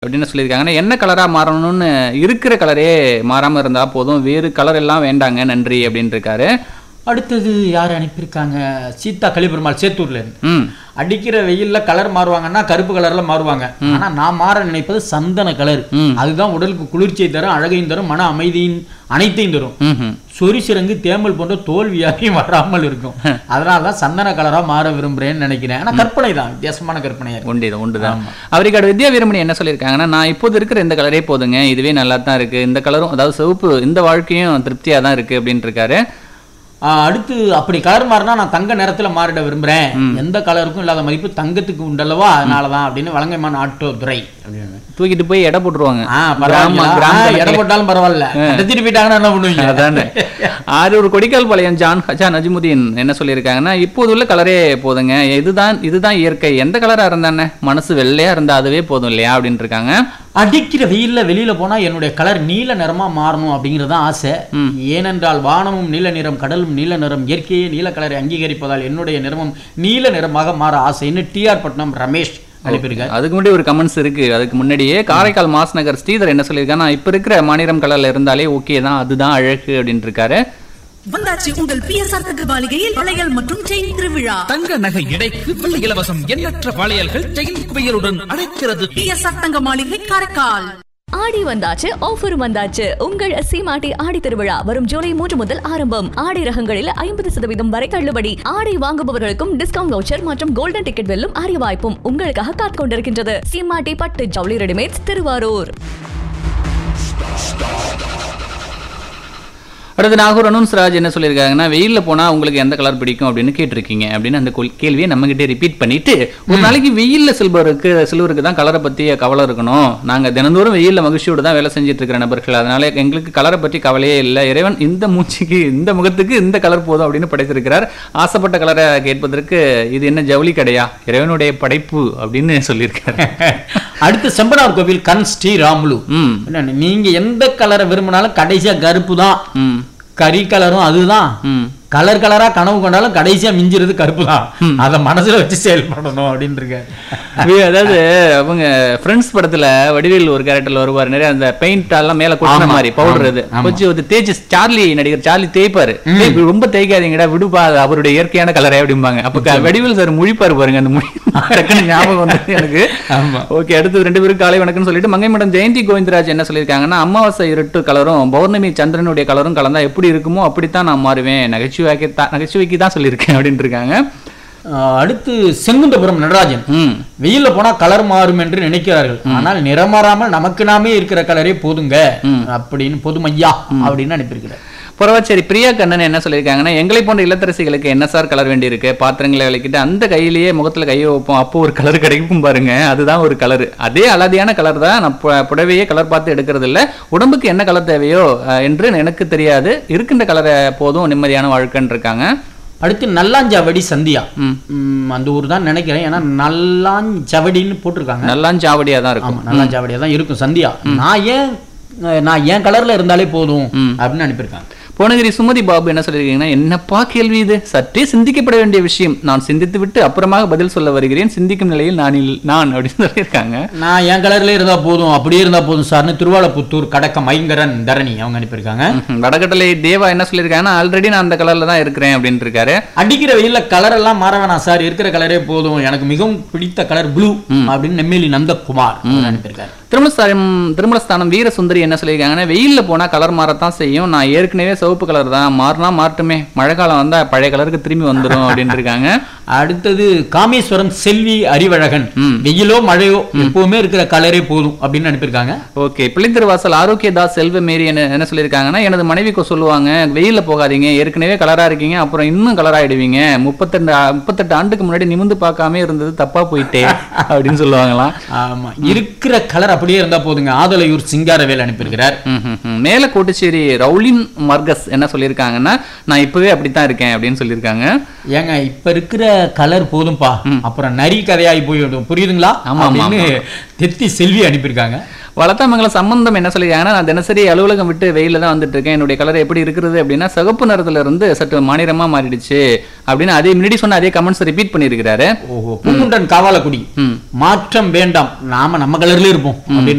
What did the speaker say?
அப்படின்னு சொல்லியிருக்காங்கன்னா என்ன கலரா மாறணும்னு இருக்கிற கலரே மாறாம இருந்தா போதும் வேறு கலர் எல்லாம் வேண்டாங்க நன்றி அப்படின்னு இருக்காரு அடுத்தது யார் அனுப்பியிருக்காங்க சீதா கலிபெருமாள் சேத்தூர்ல இருந்து ம் அடிக்கிற வெயில்ல கலர் மாறுவாங்கன்னா கருப்பு கலர்ல மாறுவாங்க ஆனா நான் மாற நினைப்பது சந்தன கலர் ம். அதுதான் உடலுக்கு குளிர்ச்சியை தரும் அழகையும் தரும் மன அமைதியின் அனைத்தையும் தரும் ம்ஹும். சொறி சிறங்கு தேமல் போன்ற தோல் வியாதியும் வராமல் இருக்கும் அதனால தான் சந்தன கலரா மாற விரும்புறேன்னு நினைக்கிறேன் ஆனா கற்பனை தான் வித்தியாசமான கற்பனையா இருக்கு உண்டு இது உண்டுதான் அவருக்கு வித்யா வீரமணி என்ன சொல்லியிருக்காங்கன்னா நான் இப்போது இருக்கிற இந்த கலரே போதுங்க இதுவே நல்லா தான் இருக்கு இந்த கலரும் அதாவது சிவப்பு இந்த வாழ்க்கையும் திருப்தியா தான் இருக்கு அப்படின்னு இருக்காரு ஆஹ் அடுத்து அப்படி கலர் மாறினா நான் தங்க நிறத்துல மாறிட விரும்புறேன் எந்த கலருக்கும் இல்லாத மதிப்பு தங்கத்துக்கு உண்டல்லவா அதனாலதான் அப்படின்னு வலங்கைமான் ஆட்டோ துறை அப்படின்னு தூக்கிட்டு போய் எடை போட்டுருவாங்க ஆ கிராம- பரவாயில்ல கிராம ஆ, எடை போட்டாலும் பரவாயில்ல கடத்திட்டு போயிட்டாங்கன்னா என்ன பண்ணுவீங்க அதானே ஆரூர் கொடிக்கால் பாளையம் ஜான் ஹஜா நஜிமுதீன் என்ன சொல்லியிருக்காங்கன்னா இப்போது உள்ள கலரே போதுங்க இதுதான் இதுதான் இயற்கை எந்த கலரா இருந்தானே மனசு வெள்ளையா இருந்தா அதுவே போதும் இல்லையா அப்படின்னு இருக்காங்க அடிக்கிற வெயில்ல வெளியில போனா என்னுடைய கலர் நீல நிறமா மாறணும் அப்படிங்கிறது தான் ஆசை ஏனென்றால் வானமும் நீல நிறம் கடலும் நீல நிறம் இயற்கையே நீல கலரை அங்கீகரிப்பதால் என்னுடைய நிறமும் நீல நிறமாக மாற ஆசைன்னு டிஆர் பட்னம் ரமேஷ் அனுப்பியிருக்காரு அதுக்கு முன்னாடி ஒரு கமெண்ட்ஸ் இருக்கு அதுக்கு முன்னாடியே காரைக்கால் மாஸ் நகர் ஸ்ரீதர் என்ன சொல்லியிருக்காங்கன்னா இப்ப இருக்கிற மாநிலம் கலர்ல இருந்தாலே ஓகே தான் அதுதான் அழகு அப்படின்னு இருக்காரு வந்தாச்சு உங்கள் பிஎஸ்ஆர் தங்க மாளிகையில் வளையல் மற்றும் செயின் திருவிழா தங்க நகை எடைக்கு வெள்ளி இலவசம் எண்ணற்ற வளையல்கள் செயின் குவியலுடன் அழைக்கிறது பிஎஸ்ஆர் தங்க மாளிகை காரைக்கால் ஆடி வந்தாச்சு ஆஃபர் வந்தாச்சு உங்கள் சீமாட்டி ஆடி திருவிழா வரும் ஜூலை மூன்று முதல் ஆரம்பம் ஆடை ரகங்களில் ஐம்பது சதவீதம் வரை தள்ளுபடி ஆடை வாங்குபவர்களுக்கும் டிஸ்கவுண்ட் வவுச்சர் மற்றும் கோல்டன் டிக்கெட் வெல்லும் அரிய வாய்ப்பும் உங்களுக்காக காத்துக் கொண்டிருக்கின்றது சீமாட்டி பட்டு ஜவுளி ரெடிமேட்ஸ் திருவாரூர் அடுத்து நாகூர் அனுன்ஸ் ராஜ் என்ன சொல்லியிருக்காங்கன்னா வெயில்ல போனா உங்களுக்கு எந்த கலர் பிடிக்கும் அப்படின்னு கேட்டிருக்கீங்க அப்படின்னு அந்த கொல்- கேள்வியை நம்ம கிட்டே ரிப்பீட் பண்ணிட்டு ஒரு நாளைக்கு வெயில்ல சில்வருக்கு சில்வருக்கு தான் கலரை பத்தி கவலை இருக்கணும் நாங்க தினந்தோறும் வெயில்ல மகிழ்ச்சியோடு தான் வேலை செஞ்சுட்டு இருக்கிற நபர்கள் அதனால எங்களுக்கு கலரை பற்றி கவலையே இல்லை இறைவன் இந்த மூச்சுக்கு இந்த முகத்துக்கு இந்த கலர் போதும் அப்படின்னு படைத்திருக்கிறார் ஆசைப்பட்ட கலரை கேட்பதற்கு இது என்ன ஜவுளி கடையா இறைவனுடைய படைப்பு அப்படின்னு சொல்லியிருக்காரு அடுத்து செம்பனார் கோவில் கண் ஸ்ரீராமுலு ம் என்ன நீங்க எந்த கலரை விரும்பினாலும் கடைசியா கருப்பு தான் ம் கறி கலரும் அதுதான் ம் கலர் கலரா கனவு கொண்டாலும் கடைசியா மிஞ்சிறது கருப்பு தான் அதை மனசுல வச்சு செயல்படணும் அப்படின்னு இருக்காரு வி- அதாவது அவங்க ஃப்ரெண்ட்ஸ் படத்துல வடிவேல் ஒரு கேரக்டர்ல வருவார் நிறைய அந்த பெயிண்ட் எல்லாம் மேல கொட்டின ஆமா, மாதிரி பவுடர் ஆமா, இது ஆமா. கொஞ்சம் ஒரு தேய்ச்சி சார்லி நடிகர் சார்லி தேய்ப்பாரு "டேய், இப்படி ரொம்ப தேய்க்காதீங்கடா விடுப்பா அது அவருடைய இயற்கையான கலரே அப்படிம்பாங்க அப்ப க- வடிவேல் சார் முழிப்பாரு பாருங்க அந்த மொழி டக்குன்னு ஞாபகம் வந்து எனக்கு ஆமா. ஓகே அடுத்து ரெண்டு பேரும் காலை வணக்கம்னு சொல்லிட்டு மங்கை மேடம் ஜெயந்தி கோவிந்தராஜ் என்ன சொல்லியிருக்காங்கன்னா அமாவாசை இருட்டு கலரும் பௌர்ணமி சந்திரனுடைய கலரும் கலந்தா எப்படி இருக்குமோ அப்படித்தான் நான் மாறுவேன் நகைச்சுவைக்கு தான் நகைச்சுவைக்கு தான் சொல்லியிருக்கேன் அப்படின்னு இருக்காங்க ஆஹ் அடுத்து செங்குந்தபுரம் நடராஜன் ம் வெயில்ல போனா கலர் மாறும் என்று நினைக்கிறார்கள் ஆனால் நிறம் மாறாமல் நமக்கு நாமே இருக்கிற கலரே போதுங்க அப்படின்னு பொதுமையா அப்படின்னு அனுப்பியிருக்கிறார் புறவச்சேரி பிரியா கண்ணன் என்ன சொல்லியிருக்காங்கன்னா எங்களை போன்ற இல்லத்தரசிகளுக்கு என்ன சார் கலர் வேண்டி இருக்கு பாத்திரங்களை விளக்கிட்டு அந்த கையிலேயே முகத்துல கையை வைப்போம் அப்போ ஒரு கலர் கிடைக்கும் பாருங்க அதுதான் ஒரு கலர் அதே அலாதியான கலர் தான் நான் பு- புடவையே கலர் பார்த்து எடுக்கிறது இல்ல உடம்புக்கு என்ன கலர் தேவையோ அஹ், என்று எனக்கு தெரியாது இருக்கின்ற கலரை போதும் நிம்மதியான வாழ்க்கைன்னு இருக்காங்க அடுத்து நல்லாஞ்சாவடி சந்தியா ம். ம், அந்த ஊர் தான் நினைக்கிறேன் ஏன்னா நல்லாஞ்சவடின்னு போட்டிருக்காங்க நல்லாஞ்சாவடியா தான் இருக்கும் ஆமா நல்லாஞ்சாவடியா தான் இருக்கும் சந்தியா நான் ஏன் அஹ், நான் ஏன் கலர்ல இருந்தாலே போதும் அப்படின்னு அனுப்பியிருக்காங்க புவனகிரி சுமதி பாபு என்ன சொல்லியிருக்கீங்கன்னா என்னப்பா கேள்வி இது சற்றே சிந்திக்கப்பட வேண்டிய விஷயம் நான் சிந்தித்து விட்டு அப்புறமாக பதில் சொல்ல வருகிறேன் சிந்திக்கும் நிலையில் நான் இல்- நான் அப்படின்னு சொல்லியிருக்காங்க நான் என் கலர்ல இருந்தா போதும் அப்படியே இருந்தா போதும் சார்னு திருவாலப்புத்தூர் கடக்கம் ஐங்கரன் தரணி அவங்க அனுப்பியிருக்காங்க ம்ஹும். வடகட்டளை தேவா என்ன சொல்லியிருக்காங்கன்னா ஆல்ரெடி நான் அந்த கலர்ல தான் இருக்கிறேன் அப்படின்னு இருக்காரு அடிக்கிற வெயில்ல கலர் எல்லாம் மாற வேணாம் சார் இருக்கிற கலரே போதும் எனக்கு மிகவும் பிடித்த கலர் ப்ளூ அப்படின்னு நெம்மேலி நந்தகுமார் அவர் அனுப்பியிருக்காரு திருமலஸ்தானம் திருமலஸ்தானம் வீர சுந்தரி என்ன சொல்லியிருக்காங்கன்னா வெயில்ல போனா கலர் மாறத்தான் செய்யும் நான் ஏற்கனவே சிவப்பு கலர் தான் மாறினா மாறட்டுமே மழை காலம் வந்தா பழைய கலருக்கு திரும்பி வந்துரும் அப்படின்னு இருக்காங்க அடுத்தது காமேஸ்வரம் செல்வி அறிவழகன் வெயிலோ மழையோ எப்பவுமே இருக்கிற கலரே போதும் அப்படின்னு அனுப்பியிருக்காங்க ஓகே பிள்ளைத்திருவாசல் ஆரோக்கியதாஸ் செல்வமேரி என்ன என்ன சொல்லியிருக்காங்கன்னா எனது மனைவிக்கு சொல்லுவாங்க வெயில்ல போகாதீங்க ஏற்கனவே கலரா இருக்கீங்க அப்புறம் இன்னும் கலர் ஆயிடுவீங்க முப்பத்தெண்டு முப்பத்தெட்டு ஆண்டுக்கு முன்னாடி நிமிந்து பார்க்காம இருந்தது தப்பா போயிட்டே அப்படின்னு சொல்லுவாங்களாம் ஆமா இருக்கிற கலர் அப்படியே இருந்தா போதுங்க ஆதலையூர் சிங்காரவேல் அனுப்பியிருக்கிறார் ம், ம், ம். மேல கோட்டுச்சேரி ரவுலின் மர்கஸ் என்ன சொல்லியிருக்காங்கன்னா நான் இப்பவே அப்படித்தான் இருக்கேன் அப்படின்னு சொல்லியிருக்காங்க ஏங்க இப்ப இருக்கிற கலர் போதும்பா அப்புறம் நரி கதையாகி போயிடும் புரியுதுங்களா ஆமா, ஆமா, அப்படின்னு தெத்தி செல்வி அனுப்பியிருக்காங்க வளத்தாமங்கலம் சம்பந்தம் என்ன சொல்லியிருக்காங்கன்னா நான் தினசரி அலுவலகம் விட்டு வெயில தான் வந்துட்டு இருக்கேன் என்னுடைய கலர் எப்படி இருக்கிறது அப்படின்னா சிகப்பு நிறத்துல இருந்து சற்று மாநிறமா மாறிடுச்சு அப்படின்னு அதே முன்னாடி சொன்ன அதே கமெண்ட்ஸ் ரிப்பீட் பண்ணியிருக்கிறாரு ஓஹோ பூங்குண்டன் காவாலக்குடி ம். மாற்றம் வேண்டாம் நாம நம்ம கலர்ல இருப்போம் அப்படின்னு